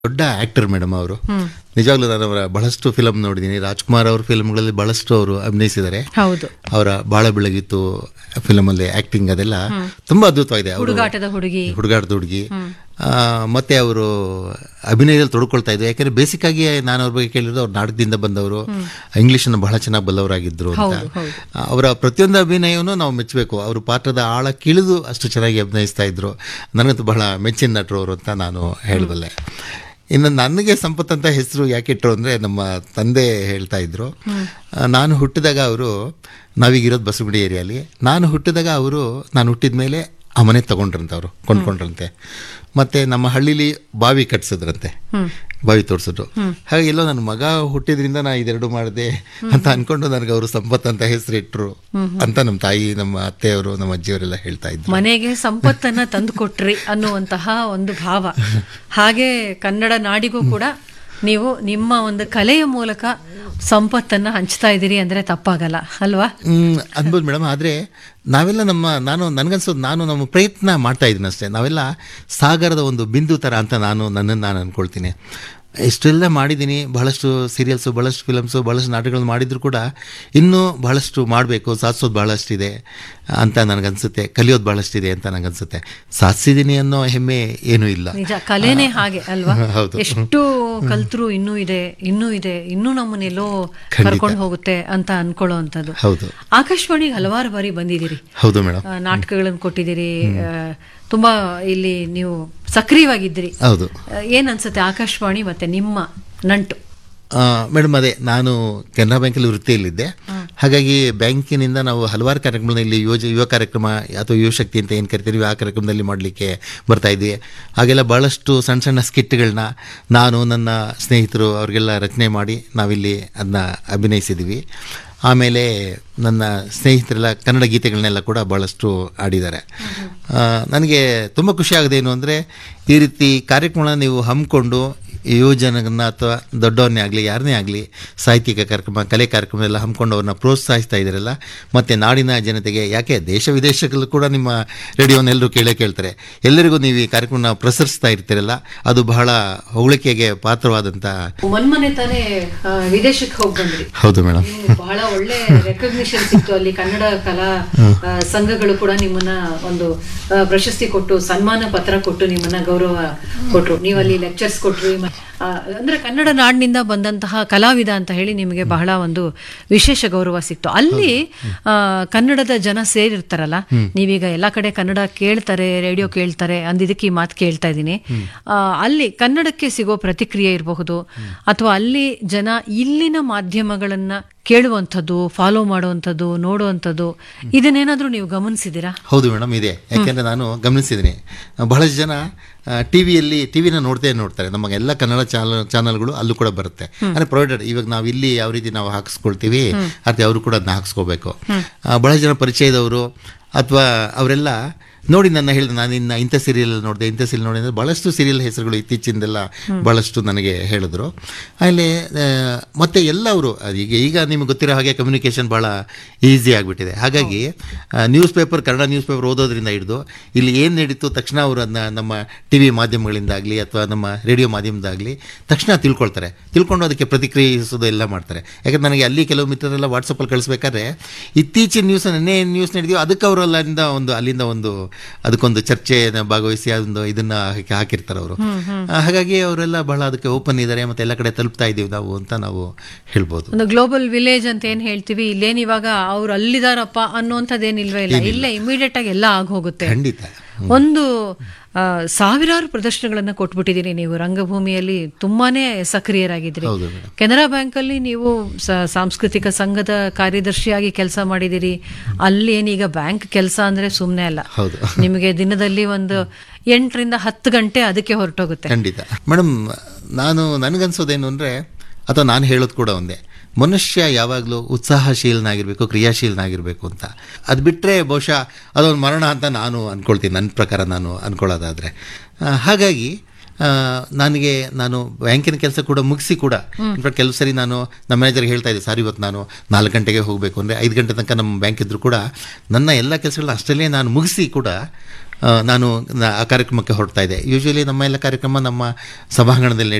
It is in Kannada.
ದೊಡ್ಡ ಆಕ್ಟರ್ ಮೇಡಮ್ ಅವರು ನಿಜವಾಗ್ಲೂ ನಾನು ಅವರ ಬಹಳಷ್ಟು ಫಿಲಮ್ ನೋಡಿದ್ದೀನಿ ರಾಜ್ಕುಮಾರ್ ಅವ್ರ ಫಿಲ್ಮ್ಗಳಲ್ಲಿ ಬಹಳಷ್ಟು ಅವರು ಅಭಿನಯಿಸಿದ್ದಾರೆ ಹೌದು ಅವರ ಬಾಳ ಬೆಳಗಿತ್ತು ಫಿಲಮ್ ಅಲ್ಲಿ ಆಕ್ಟಿಂಗ್ ಅದೆಲ್ಲ ತುಂಬಾ ಅದ್ಭುತವಾಗಿದೆ ಅವರು ಹುಡುಗಾಟದ ಹುಡುಗಿ ಹುಡುಗಾಟದ ಹುಡುಗಿ ಆ, ಮತ್ತೆ ಅವರು ಅಭಿನಯದಲ್ಲಿ ತೊಡ್ಕೊಳ್ತಾ ಇದ್ರು ಯಾಕಂದ್ರೆ ಬೇಸಿಕ್ ಆಗಿ ನಾನು ಅವ್ರ ಬಗ್ಗೆ ಕೇಳಿರೋದು ಅವ್ರು ನಾಟಕದಿಂದ ಬಂದವರು ಇಂಗ್ಲಿಷ್ ಅನ್ನು ಬಹಳ ಚೆನ್ನಾಗಿ ಬಲ್ಲವರಾಗಿದ್ರು ಅಂತ ಹೌದು, ಹೌದು. ಆ, ಅವರ ಪ್ರತಿಯೊಂದು ಅಭಿನಯವನ್ನು ನಾವು ಮೆಚ್ಚಬೇಕು ಅವರು ಪಾತ್ರದ ಆಳ ಕಿಳಿದು ಅಷ್ಟು ಚೆನ್ನಾಗಿ ಅಭಿನಯಿಸ್ತಾ ಇದ್ರು ನನಗಂತೂ ಬಹಳ ಮೆಚ್ಚಿನ ನಟರು ಅವರು ಅಂತ ನಾನು ಹೇಳಬಲ್ಲೆ ಇನ್ನು ನನಗೆ ಸಂಪತ್ ಅಂತ ಹೆಸರು ಯಾಕಿಟ್ರು ಅಂದರೆ ನಮ್ಮ ತಂದೆ ಹೇಳ್ತಾ ಇದ್ರು ಆ, ನಾನು ಹುಟ್ಟಿದಾಗ ಅವರು ನಾವೀಗಿರೋದು ಬಸವಗುಡಿ ಏರಿಯಲ್ಲಿ ನಾನು ಹುಟ್ಟಿದಾಗ ಅವರು ನಾನು ಹುಟ್ಟಿದ ಮೇಲೆ ಆ ಮನೆ ತಗೊಂಡ್ರಂತೆ ಅವರು ಕೊಂಡ್ಕೊಂಡ್ರಂತೆ ಮತ್ತೆ ನಮ್ಮ ಹಳ್ಳಿಲಿ ಬಾವಿ ಕಟ್ಸಿದ್ರಂತೆ ಬಾವಿ ತೋರಿಸಿದ್ರು ಹಾಗೆ ಎಲ್ಲೋ ನನ್ನ ಮಗ ಹುಟ್ಟಿದ್ರಿಂದ ನಾ ಇದೆರಡು ಮಾಡಿದೆ ಅಂತ ಅನ್ಕೊಂಡು ನನಗೆ ಅವರು ಸಂಪತ್ ಅಂತ ಹೆಸರು ಇಟ್ರು ಅಂತ ನಮ್ಮ ತಾಯಿ ನಮ್ಮ ಅತ್ತೆಯವರು ನಮ್ಮ ಅಜ್ಜಿಯವರೆಲ್ಲ ಹೇಳ್ತಾ ಇದ್ರು ಮನೆಗೆ ಸಂಪತ್ತನ್ನ ತಂದು ಕೊಟ್ರಿ ಅನ್ನುವಂತಹ ಒಂದು ಭಾವ ಹಾಗೆ ಕನ್ನಡ ನಾಡಿಗೂ ಕೂಡ ನೀವು ನಿಮ್ಮ ಒಂದು ಕಲೆಯ ಮೂಲಕ ಸಂಪತ್ತನ್ನ ಹಂಚ್ತಾ ಇದ್ದೀರಿ ಅಂದ್ರೆ ತಪ್ಪಾಗಲ್ಲ ಅಲ್ವಾ ಹ್ಮ್ ಅನ್ಬೋದು ಮೇಡಮ್ ಆದರೆ ನಾವೆಲ್ಲ ನಮ್ಮ ನಾನು ನನಗನ್ಸೋದು ನಾನು ನಮ್ಮ ಪ್ರಯತ್ನ ಮಾಡ್ತಾ ಇದ್ದೀನಿ ಅಷ್ಟೇ ನಾವೆಲ್ಲ ಸಾಗರದ ಒಂದು ಬಿಂದು ಥರ ಅಂತ ನಾನು ನನ್ನನ್ನು ನಾನು ಅನ್ಕೊಳ್ತೀನಿ ಇಷ್ಟೆಲ್ಲ ಮಾಡಿದ್ದೀನಿ ಬಹಳಷ್ಟು ಸೀರಿಯಲ್ಸು ಬಹಳಷ್ಟು ಫಿಲಮ್ಸು ಬಹಳಷ್ಟು ನಾಟಕಗಳು ಮಾಡಿದ್ರು ಕೂಡ ಇನ್ನೂ ಬಹಳಷ್ಟು ಮಾಡಬೇಕು ಸಾಧಿಸೋದು ಬಹಳಷ್ಟಿದೆ ಅಂತ ನನಗನ್ಸುತ್ತೆ ಕಲಿಯೋದು ಬಹಳಷ್ಟಿದೆ ಅಂತ ನನಗನ್ಸುತ್ತೆ ಸಾಧಿಸಿದ್ದೀನಿ ಅನ್ನೋ ಹೆಮ್ಮೆ ಏನೂ ಇಲ್ಲ ನಿಜ ಕಲೆನೇ ಹಾಗೆ ಅಲ್ವಾ ಹೌದು. ಎಷ್ಟು ಕಲ್ತ್ರು ಇನ್ನೂ ಇದೆ ಇನ್ನೂ ಇದೆ ಇನ್ನೂ ನಮ್ಮನ್ನೆಲ್ಲೋ ಖಂಡಿತ. ಕರ್ಕೊಂಡು ಹೋಗುತ್ತೆ ಅಂತ ಅನ್ಕೊಳ್ಳೋ ಅಂತದ್ದು ಹೌದು ಆಕಾಶವಾಣಿಗೆ ಹಲವಾರು ಬಾರಿ ಬಂದಿದ್ದೀರಿ ಹೌದು ಮೇಡಮ್ ಆ, ನಾಟಕಗಳನ್ನು ಕೊಟ್ಟಿದ್ದೀರಿ ಆ, ತುಂಬಾ ಇಲ್ಲಿ ನೀವು ಸಕ್ರಿಯವಾಗಿದ್ದೀರಿ ಹೌದು ಆ, ಏನ್ ಅನ್ಸುತ್ತೆ ಆಕಾಶವಾಣಿ ಮತ್ತೆ ನಿಮ್ಮ ನಂಟು ಮೇಡಮ್ ಅದೇ ನಾನು ಕೆನರಾ ಬ್ಯಾಂಕಲ್ಲಿ ವೃತ್ತಿಯಲ್ಲಿದ್ದೆ ಹಾಗಾಗಿ ಬ್ಯಾಂಕಿನಿಂದ ನಾವು ಹಲವಾರು ಕಾರ್ಯಕ್ರಮಗಳನ್ನ ಇಲ್ಲಿ ಯುವ ಯುವ ಕಾರ್ಯಕ್ರಮ ಅಥವಾ ಯುವ ಶಕ್ತಿ ಅಂತ ಏನು ಕರಿತೀವಿ ಆ ಕಾರ್ಯಕ್ರಮದಲ್ಲಿ ಮಾಡಲಿಕ್ಕೆ ಬರ್ತಾ ಇದ್ವಿ ಹಾಗೆಲ್ಲ ಭಾಳಷ್ಟು ಸಣ್ಣ ಸಣ್ಣ ಸ್ಕಿಟ್ಗಳನ್ನ ನಾನು ನನ್ನ ಸ್ನೇಹಿತರು ಅವ್ರಿಗೆಲ್ಲ ರಚನೆ ಮಾಡಿ ನಾವಿಲ್ಲಿ ಅದನ್ನ ಅಭಿನಯಿಸಿದ್ವಿ ಆಮೇಲೆ ನನ್ನ ಸ್ನೇಹಿತರೆಲ್ಲ ಕನ್ನಡ ಗೀತೆಗಳನ್ನೆಲ್ಲ ಕೂಡ ಭಾಳಷ್ಟು ಆಡಿದ್ದಾರೆ ಆ, ನನಗೆ ತುಂಬ ಖುಷಿ ಆಗೋದು ಏನು ಅಂದರೆ ಈ ರೀತಿ ಕಾರ್ಯಕ್ರಮಗಳನ್ನ ನೀವು ಹಮ್ಮಿಕೊಂಡು ಯುವಜನಗನ್ನ ಅಥವಾ ದೊಡ್ಡವ್ರನ್ನೇ ಆಗಲಿ ಯಾರನ್ನೇ ಆಗಲಿ ಸಾಹಿತ್ಯಿಕ ಕಾರ್ಯಕ್ರಮ ಕಲೆ ಕಾರ್ಯಕ್ರಮ ಎಲ್ಲ ಹಮ್ಮಿಕೊಂಡು ಅವ್ರನ್ನ ಪ್ರೋತ್ಸಾಹಿಸ್ತಾ ಇದ್ದೀರಲ್ಲ ಮತ್ತು ನಾಡಿನ ಜನತೆಗೆ ಯಾಕೆ ದೇಶ ವಿದೇಶಗಳಲ್ಲೂ ಕೂಡ ನಿಮ್ಮ ರೇಡಿಯೋನ ಎಲ್ಲರೂ ಕೇಳೇ ಕೇಳ್ತಾರೆ ಎಲ್ಲರಿಗೂ ನೀವು ಈ ಕಾರ್ಯಕ್ರಮನ ಪ್ರಸರಿಸ್ತಾ ಇರ್ತೀರಲ್ಲ ಅದು ಬಹಳ ಹೊಗಳಿಕೆಗೆ ಪಾತ್ರವಾದಂಥ ಮೊನ್ಮನೆ ತಾನೇ ಆ, ವಿದೇಶಕ್ಕೆ ಹೋಗಿ ಬಂದ್ರಿ ಹೌದು ಮೇಡಮ್ ನೀವು ಬಹಳ ಒಳ್ಳೆ ರೆಕಗ್ನಿಷನ್ ಸಿಕ್ತು ಅಲ್ಲಿ ಕನ್ನಡ ಕಲಾ ಆ, ಸಂಘಗಳು ಕೂಡ ನಿಮ್ಮನ್ನ ಒಂದು ಆ, ಪ್ರಶಸ್ತಿ ಕೊಟ್ಟು ಸನ್ಮಾನ ಪತ್ರ ಕೊಟ್ಟು ನಿಮ್ಮನ್ನ ಗೌರವ ಕೊಟ್ರು ನೀವು ಅಲ್ಲಿ ಲೆಕ್ಚರ್ಸ್ ಕೊಟ್ರಿ ಮ- ಆ, ಅಂದ್ರೆ ಕನ್ನಡ ನಾಡಿನಿಂದ ಬಂದಂತಹ ಕಲಾವಿದ ಅಂತ ಹೇಳಿ ನಿಮಗೆ ಬಹಳ ಒಂದು ವಿಶೇಷ ಗೌರವ ಸಿಕ್ತು ಅಲ್ಲಿ ಆ, ಕನ್ನಡದ ಜನ ಸೇರಿರ್ತಾರಲ್ಲ ನೀವೀಗ ಎಲ್ಲಾ ಕಡೆ ಕನ್ನಡ ಕೇಳ್ತಾರೆ ರೇಡಿಯೋ ಕೇಳ್ತಾರೆ ಅಂದಿದ್ದಕ್ಕೆ ಈ ಮಾತು ಕೇಳ್ತಾ ಇದ್ದೀನಿ ಆ, ಅಲ್ಲಿ ಕನ್ನಡಕ್ಕೆ ಸಿಗೋ ಪ್ರತಿಕ್ರಿಯೆ ಇರಬಹುದು ಅಥವಾ ಅಲ್ಲಿ ಜನ ಇಲ್ಲಿನ ಮಾಧ್ಯಮಗಳನ್ನ ಕೇಳುವಂಥದ್ದು ಫಾಲೋ ಮಾಡುವಂಥದ್ದು ನೋಡುವಂಥದ್ದು ಇದನ್ನೇನಾದ್ರೂ ನೀವು ಗಮನಿಸಿದ್ದೀರಾ ಹೌದು ಮೇಡಮ್ ಇದೆ ಯಾಕೆಂದರೆ ನಾನು ಗಮನಿಸಿದ್ದೀನಿ ಬಹಳಷ್ಟು ಜನ ಟಿ ವಿಯಲ್ಲಿ ಟಿ ವಿನ ನೋಡ್ತೇ ನೋಡ್ತಾರೆ ನಮಗೆ ಎಲ್ಲ ಕನ್ನಡ ಚಾನಲ್ ಚಾನಲ್ಗಳು ಅಲ್ಲೂ ಕೂಡ ಬರುತ್ತೆ ಅಂದರೆ ಪ್ರೊವೈಡೆಡ್ ಇವಾಗ ನಾವು ಇಲ್ಲಿ ಯಾವ ರೀತಿ ನಾವು ಹಾಕಿಸ್ಕೊಳ್ತೀವಿ ಅದೇ ಅವರು ಕೂಡ ಅದನ್ನ ಹಾಕಿಸ್ಕೋಬೇಕು ಬಹಳಷ್ಟು ಜನ ಪರಿಚಯದವರು ಅಥವಾ ಅವರೆಲ್ಲ ನೋಡಿ ನನ್ನ ಹೇಳಿದೆ ನಾನು ಇನ್ನು ಇಂಥ ಸೀರಿಯಲ್ ನೋಡಿದೆ ಇಂಥ ಸೀರಿಯಲ್ ನೋಡಿದೆ ಅಂದರೆ ಭಾಳಷ್ಟು ಸೀರಿಯಲ್ ಹೆಸರುಗಳು ಇತ್ತೀಚಿಂದೆಲ್ಲ ಭಾಳಷ್ಟು ನನಗೆ ಹೇಳಿದ್ರು ಆಮೇಲೆ ಆ, ಮತ್ತೆ ಎಲ್ಲವರು ಈಗ ಈಗ ನಿಮಗೆ ಗೊತ್ತಿರೋ ಹಾಗೆ ಕಮ್ಯುನಿಕೇಷನ್ ಭಾಳ ಈಸಿ ಆಗಿಬಿಟ್ಟಿದೆ ಹಾಗಾಗಿ newspaper Kannada newspaper ಓದೋದ್ರಿಂದ ಹಿಡಿದು ಇಲ್ಲಿ ಏನು ನಡೀತು ತಕ್ಷಣ ಅವರು ಅದನ್ನ ನಮ್ಮ ಟಿ ವಿ ಮಾಧ್ಯಮಗಳಿಂದಾಗಲಿ ಅಥವಾ ನಮ್ಮ ರೇಡಿಯೋ ಮಾಧ್ಯಮದಾಗಲಿ ತಕ್ಷಣ ತಿಳ್ಕೊಳ್ತಾರೆ ತಿಳ್ಕೊಂಡು ಅದಕ್ಕೆ ಪ್ರತಿಕ್ರಿಯಿಸೋದು ಎಲ್ಲ ಮಾಡ್ತಾರೆ ಯಾಕಂದ್ರೆ ನನಗೆ ಅಲ್ಲಿ ಕೆಲವು ಮಿತ್ರರೆಲ್ಲ ವಾಟ್ಸಪ್ಪಲ್ಲಿ ಕಳಿಸ್ಬೇಕಾದ್ರೆ ಇತ್ತೀಚಿನ ನ್ಯೂಸ್ ನೆನ್ನೆ ನ್ಯೂಸ್ ನಡೆದಿಯೋ ಅದಕ್ಕೆ ಅವರು ಅಲ್ಲಿಂದ ಒಂದು ಅಲ್ಲಿಂದ ಒಂದು ಅದಕ್ಕೊಂದು ಚರ್ಚೆಯನ್ನು ಭಾಗವಹಿಸಿ ಅದೊಂದು ಇದನ್ನ ಹಾಕಿ ಹಾಕಿರ್ತಾರೆ ಅವರು ಹಾಗಾಗಿ ಅವರೆಲ್ಲ ಬಹಳ ಅದಕ್ಕೆ ಓಪನ್ ಇದ್ದಾರೆ ಮತ್ತೆ ಎಲ್ಲ ಕಡೆ ತಲುಪ್ತಾ ಇದ್ದೀವಿ ನಾವು ಅಂತ ನಾವು ಹೇಳ್ಬೋದು ಒಂದು ಗ್ಲೋಬಲ್ ವಿಲೇಜ್ ಅಂತ ಏನ್ ಹೇಳ್ತೀವಿ ಇಲ್ಲೇನ್ ಇವಾಗ ಅವ್ರು ಅಲ್ಲಿದಾರಪ್ಪ ಅನ್ನುವಂಥದ್ದೇನಿಲ್ವೇ ಇಲ್ಲ ಇಲ್ಲೇ ಇಮಿಡಿಯೇಟ್ ಆಗಿ ಎಲ್ಲ ಆಗೋಗುತ್ತೆ ಖಂಡಿತ ಒಂದು ಆ, ಸಾವಿರಾರು ಪ್ರದರ್ಶನಗಳನ್ನ ಕೊಟ್ಬಿಟ್ಟಿದ್ದೀರಿ ನೀವು ರಂಗಭೂಮಿಯಲ್ಲಿ ತುಂಬಾನೇ ಸಕ್ರಿಯರಾಗಿದ್ರಿ ಹೌದು ಮೇಡಮ್ ಕೆನರಾ ಬ್ಯಾಂಕ್ ಅಲ್ಲಿ ನೀವು ಸ- ಸಾಂಸ್ಕೃತಿಕ ಸಂಘದ ಕಾರ್ಯದರ್ಶಿಯಾಗಿ ಕೆಲಸ ಮಾಡಿದಿರಿ ಅಲ್ಲಿ ಏನೀಗ ಬ್ಯಾಂಕ್ ಕೆಲಸ ಅಂದ್ರೆ ಸುಮ್ಮನೆ ಅಲ್ಲ ಹೌದು ನಿಮಗೆ ದಿನದಲ್ಲಿ ಒಂದು ಎಂಟರಿಂದ ಹತ್ತು ಗಂಟೆ ಅದಕ್ಕೆ ಹೊರಟೋಗುತ್ತೆ ಖಂಡಿತ ಮೇಡಮ್ ನಾನು ನನಗನ್ಸೋದೇನು ಅಂದರೆ ಅಥವಾ ನಾನು ಹೇಳೋದು ಕೂಡ ಒಂದೇ ಮನುಷ್ಯ ಯಾವಾಗಲೂ ಉತ್ಸಾಹಶೀಲನಾಗಿರಬೇಕು ಕ್ರಿಯಾಶೀಲನಾಗಿರಬೇಕು ಅಂತ ಅದು ಬಿಟ್ಟರೆ ಬಹುಶಃ ಅದೊಂದು ಮರಣ ಅಂತ ನಾನು ಅಂದ್ಕೊಳ್ತೀನಿ ನನ್ನ ಪ್ರಕಾರ ನಾನು ಅಂದ್ಕೊಳ್ಳೋದಾದರೆ ಹಾಗಾಗಿ ಆ, ನನಗೆ ನಾನು ಬ್ಯಾಂಕಿನ ಕೆಲಸ ಕೂಡ ಮುಗಿಸಿ ಕೂಡ ಇನ್ಫ್ಯಾಕ್ಟ್ ಕೆಲವು ಸರಿ ನಾನು ನಮ್ಮ ಮ್ಯಾನೇಜರ್ಗೆ ಹೇಳ್ತಾ ಇದ್ದೆ ಸರ್ ಇವತ್ತು ನಾನು ನಾಲ್ಕು ಗಂಟೆಗೆ ಹೋಗಬೇಕು ಅಂದರೆ ಐದು ಗಂಟೆ ತನಕ ನಮ್ಮ ಬ್ಯಾಂಕ್ ಇದ್ದರೂ ಕೂಡ ನನ್ನ ಎಲ್ಲ ಕೆಲಸಗಳನ್ನ ಅಷ್ಟರಲ್ಲೇ ನಾನು ಮುಗಿಸಿ ಕೂಡ ಆ, ನಾನು ನ- ಆ ಕಾರ್ಯಕ್ರಮಕ್ಕೆ ಹೊರಡ್ತಾ ಇದ್ದೆ ಯೂಶಲಿ ನಮ್ಮ ಎಲ್ಲ ಕಾರ್ಯಕ್ರಮ ನಮ್ಮ ಸಭಾಂಗಣದಲ್ಲಿ